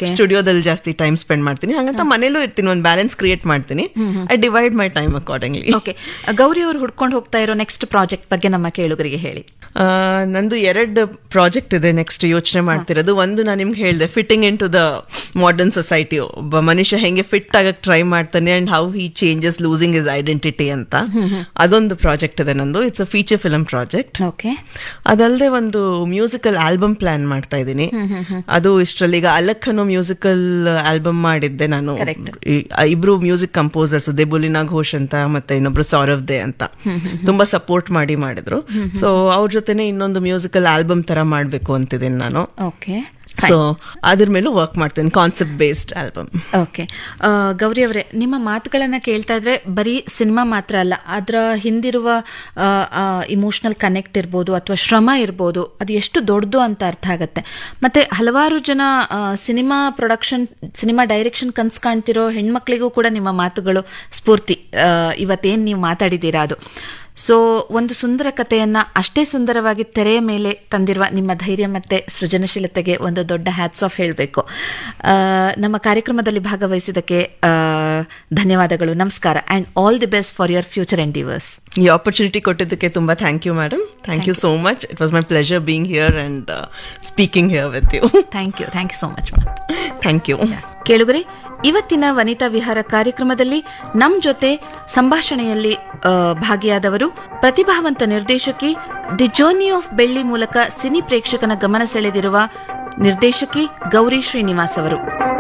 Okay. ಸ್ಟುಡಿಯೋದಲ್ಲಿ ಜಾಸ್ತಿ time spend ಮಾಡ್ತೀನಿ ಹಾಗಂತ ಮನೇಲೂ ಇರ್ತೀನಿ ಒಂದು ಬ್ಯಾಲೆನ್ಸ್ ಕ್ರಿಯೇಟ್ ಮಾಡ್ತೀನಿ I divide my time accordingly okay Gowri ಅವರು ಹುಡ್ಕೊಂಡು ಹೋಗ್ತಾ ಇರೋ ನೆಕ್ಸ್ಟ್ ಪ್ರಾಜೆಕ್ಟ್ ಬಗ್ಗೆ ನಮ್ಮ ಕೇಳುಗರಿಗೆ ಹೇಳಿ ಆ, ನಂದು ಎರಡು ಪ್ರಾಜೆಕ್ಟ್ ಇದೆ ನೆಕ್ಸ್ಟ್ ಯೋಚನೆ ಮಾಡ್ತಿರೋದು ಒಂದು ನಾನು ನಿಮ್ಗೆ ಹೇಳಿದೆ fitting into the modern society ಒಬ್ಬ ಮನುಷ್ಯ ಹೆಂಗೆ ಫಿಟ್ ಆಗಕ್ಕೆ ಟ್ರೈ ಮಾಡ್ತಾನೆ and how he changes losing his identity ಅಂತ ಅದೊಂದು ಪ್ರಾಜೆಕ್ಟ್ ಇದೆ ನಂದು it's a feature film project okay ಅದಲ್ಲದೆ ಒಂದು ಮ್ಯೂಸಿಕಲ್ ಆಲ್ಬಮ್ ಪ್ಲಾನ್ ಮಾಡ್ತಾ ಇದ್ದೀನಿ ಅದು ಇಷ್ಟರಲ್ಲಿ ಈಗ ಅಲಕ್ ಅನ್ನೋ ಮ್ಯೂಸಿಕಲ್ ಆಲ್ಬಮ್ ಮಾಡಿದ್ದೆ ನಾನು Correct. ಈ- ಇಬ್ರು ಮ್ಯೂಸಿಕ್ ಕಂಪೋಸರ್ಸ್ ದೇಬುಲಿನಾ ಘೋಷ್ ಅಂತ ಮತ್ತೆ ಇನ್ನೊಬ್ರು ಸೌರವ್ ದೇ ಅಂತ ತುಂಬಾ ಸಪೋರ್ಟ್ ಮಾಡಿ ಮಾಡಿದ್ರು ಸೊ ಅವ್ರ ಜೊತೆನೆ ಇನ್ನೊಂದು ಮ್ಯೂಸಿಕಲ್ ಆಲ್ಬಮ್ ತರ ಮಾಡ್ಬೇಕು ಅಂತಿದ್ದೀನಿ ನಾನು ಓಕೆ ಸೊ ಅದ್ರ ಮೇಲೂ ವರ್ಕ್ ಮಾಡ್ತೀನಿ concept based album okay Gowri ಅವರೇ ನಿಮ್ಮ ಮಾತುಗಳನ್ನ ಕೇಳ್ತಾ ಇದ್ರೆ ಬರೀ ಸಿನಿಮಾ ಮಾತ್ರ ಅಲ್ಲ ಅದರ ಹಿಂದಿರುವ ಇಮೋಷನಲ್ ಕನೆಕ್ಟ್ ಇರ್ಬೋದು ಅಥವಾ ಶ್ರಮ ಇರ್ಬೋದು ಅದು ಎಷ್ಟು ದೊಡ್ಡದು ಅಂತ ಅರ್ಥ ಆಗುತ್ತೆ ಮತ್ತೆ ಹಲವಾರು ಜನ ಸಿನಿಮಾ ಪ್ರೊಡಕ್ಷನ್ ಸಿನಿಮಾ ಡೈರೆಕ್ಷನ್ ಕನ್ಸ್ ಕಾಣ್ತಿರೋ ಹೆಣ್ಮಕ್ಳಿಗೂ ಕೂಡ ನಿಮ್ಮ ಮಾತುಗಳು ಸ್ಫೂರ್ತಿ ಆ, ಇವತ್ತೇನ್ ನೀವು ಮಾತಾಡಿದ್ದೀರಾ ಅದು ಸೊ ಒಂದು ಸುಂದರ ಕಥೆಯನ್ನ ಅಷ್ಟೇ ಸುಂದರವಾಗಿ ತೆರೆಯ ಮೇಲೆ ತಂದಿರುವ ನಿಮ್ಮ ಧೈರ್ಯ ಮತ್ತೆ ಸೃಜನಶೀಲತೆಗೆ ಒಂದು ದೊಡ್ಡ ಹ್ಯಾಟ್ಸ್ ಆಫ್ ಹೇಳಬೇಕು ನಮ್ಮ ಕಾರ್ಯಕ್ರಮದಲ್ಲಿ ಭಾಗವಹಿಸಿದ್ದಕ್ಕೆ ಆ, ಧನ್ಯವಾದಗಳು ನಮಸ್ಕಾರ and all the best for your future endeavours ಈ ಆಪರ್ಚುನಿಟಿ ಕೊಟ್ಟಿದ್ದಕ್ಕೆ ತುಂಬಾ thank you madam thank you so much it was my pleasure being here and speaking here with you thank you thank you so much ma'am thank you ಕೇಳುಗರೆ ಇವತ್ತಿನ ವನಿತಾ ವಿಹಾರ ಕಾರ್ಯಕ್ರಮದಲ್ಲಿ ನಮ್ ಜೊತೆ ಸಂಭಾಷಣೆಯಲ್ಲಿ ಆ, ಭಾಗಿಯಾದವರು ಪ್ರತಿಭಾವಂತ ನಿರ್ದೇಶಕಿ ದಿ ಜರ್ನಿ ಆಫ್ ಬೆಳ್ಳಿ ಮೂಲಕ ಸಿನಿ ಪ್ರೇಕ್ಷಕನ ಗಮನ ಸೆಳೆದಿರುವ ನಿರ್ದೇಶಕಿ ಗೌರಿ ಶ್ರೀನಿವಾಸ್ ಅವರು